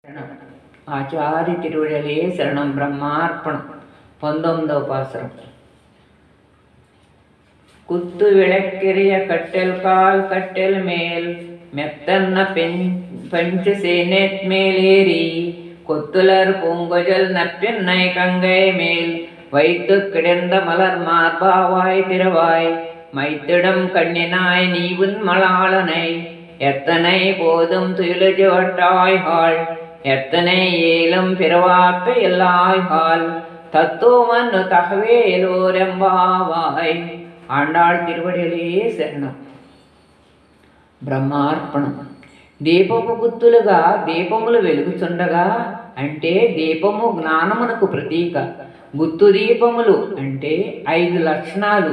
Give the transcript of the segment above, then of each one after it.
శరణం ஆச்சாரி திருவிழலே சரணம் பிரம்மார்ப்பணம் పంతొమ్మిదవ పాసరం குத்து விளக்கெரிய கட்டெல் கால் கட்டெல் மேல் மெத்தன்ன பெண் பஞ்ச சேனேத் மேலேறி கொத்துலர் பூங்கொஜல் நப்பெண்ணை கங்கை மேல் வைத்து கிடந்த மலர் மார்பாவாய் திரவாய் மைத்திடம் கண்ணினாய் நீ உன் மலாளனை எத்தனை போதும் துயிலுஜவட்டாய்காள் எத்தனை ஏலும் பிறவாப்ப எல்லாய்கால் தத்துவமன்னு தகவேலோரெம்பாவாய் ఆండాళ్ తిరువడిలే శరణం బ్రహ్మార్పణం దీపపు గుత్తులుగా దీపములు వెలుగుచుండగా అంటే దీపము జ్ఞానమునకు ప్రతీక గుత్తు దీపములు అంటే ఐదు లక్షణాలు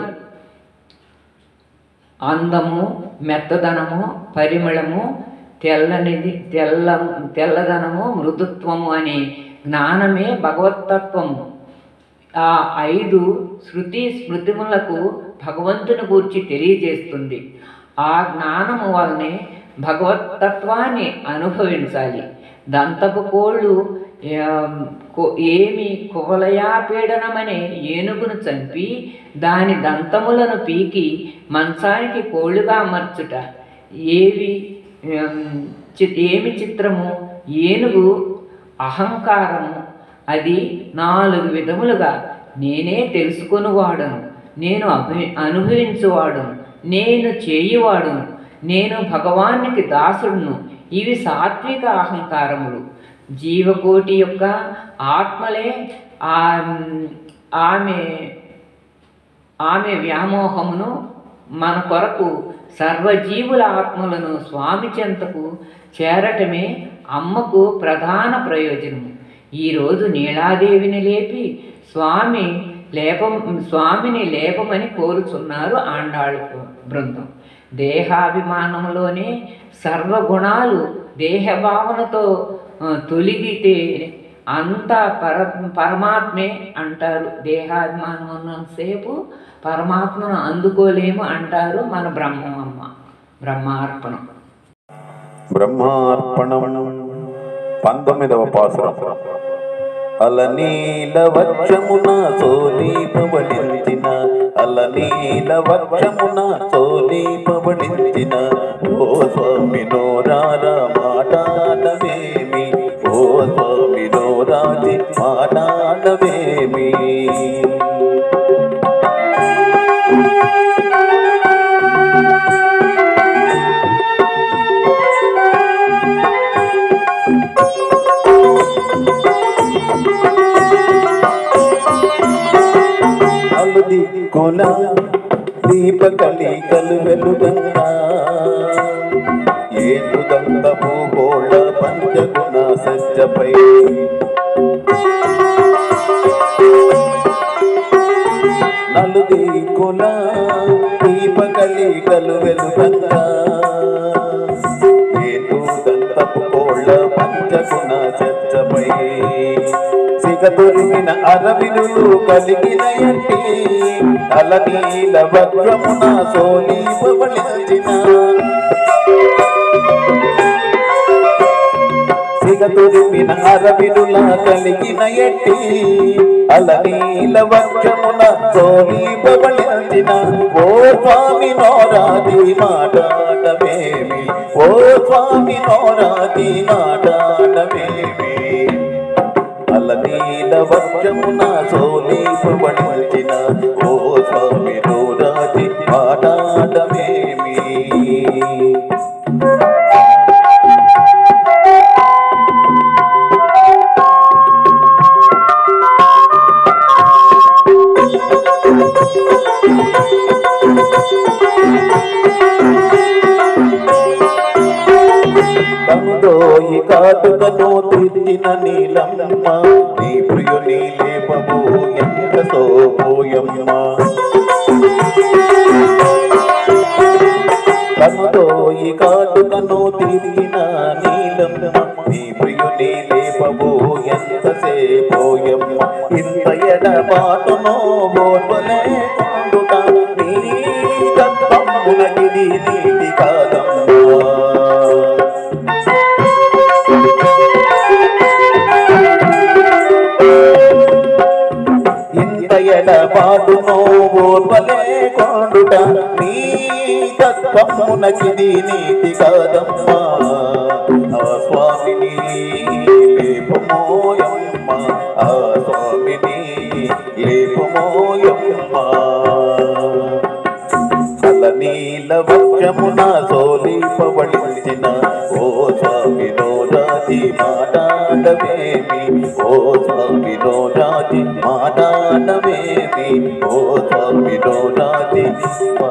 అందము మెత్తదనము పరిమళము తెల్లనిది తెల్ల తెల్లదనము మృదుత్వము అనే జ్ఞానమే భగవత్తత్వము ఆ ఐదు శృతి స్మృతిములకు భగవంతుని గూర్చి తెలియజేస్తుంది ఆ జ్ఞానము వల్లనే భగవత్తత్వాన్ని అనుభవించాలి దంతపు కోళ్ళు ఏం, కో- ఏమి కువలయాపీడనమనే ఏనుగును చంపి దాని దంతములను పీకి మంచానికి కోళ్ళుగా అమర్చుట ఏవి ఏం, చి- ఏమి చిత్రము ఏనుగు అహంకారము అది నాలుగు విధములుగా నేనే తెలుసుకొనువాడను నేను అభి అనుభవించువాడును నేను చేయువాడును నేను భగవానికి దాసుడును ఇవి సాత్విక అహంకారములు జీవకోటి యొక్క ఆత్మలే ఆ ఆమె ఆమె వ్యామోహమును మన కొరకు సర్వజీవుల ఆత్మలను స్వామి చెంతకు చేరటమే అమ్మకు ప్రధాన ప్రయోజనము ఈరోజు నీలాదేవిని లేపి స్వామి లేపం స్వామిని లేపమని కోరుచున్నారు ఆండాళ్ బృందం దేహాభిమానంలోనే సర్వగుణాలు దేహభావనతో ఆ, తొలిగితే అంత పర పరమాత్మే అంటారు దేహాభిమానం ఉన్నంతసేపు పరమాత్మను అందుకోలేము అంటారు మన బ్రహ్మమ్మ బ్రహ్మార్పణం బ్రహ్మార్పణం పంతొమ్మిదవ పాసురం అలనీల వక్షమున సోదీపబడించిన అలనీల వక్షమున సోదీపబడించిన ఓ స్వామి నోరారా మాటాడవేమి ఓ స్వామి నోరాజి మాటాడవేమి అలుది కొల దీపకలి కలు వెలుగంగా ఏనుదంత భూగోళ పంచగుణ సజ్జపై నలుది కుల దీపకలి కలు వెలుగంగా ఏనుదంత భూగోళ పంచగుణ సజ్జపై సిగదొరికిన అరవినులు కలిగిన ఎట్టి అలనీల వజ్రమున సోనీపబడించిన సిగదొరికిన అరవినుల కలిగిన ఎట్టి అలనీల వజ్రమున సోనీపబడించిన ఓ స్వామి నోరాది మాటాడమేమి ఓ స్వామి నోరాది మాటాడమేమి అలనీల వజ్రమున సోనీపబడించిన ఓ స్వామి నోరాజి మాటాడమేమి కనుదోయి కాటుకను తిట్టిన నీలమ్మ నీ ప్రియుని లేపబో ఎంత సోపోయమ్మ కనుదోయి కాటుకను తిట్టిన నీలమ్మ నీ ప్రియుని లేపబో ఎంత సేపోయమ్మ ఇంత ఎడబాటును బోర్వలే కొండుట నీ తత్వమునకిది నీటి కాదమ్మా ఎడబాటునో ఓర్వలే కొండుట నీ తత్వమునకిది నీతి కాదమ్మా ఆ స్వామిని లేపమోయమ్మ ఆ స్వామిని లేపమోయమ్మ నీల వృక్షమున సోలిపబడించిన ఓ స్వామి రాజి మాటాడవేమి ఓ స్వామి రాజి మాటాడవేమి ఓ స్వామి రాజి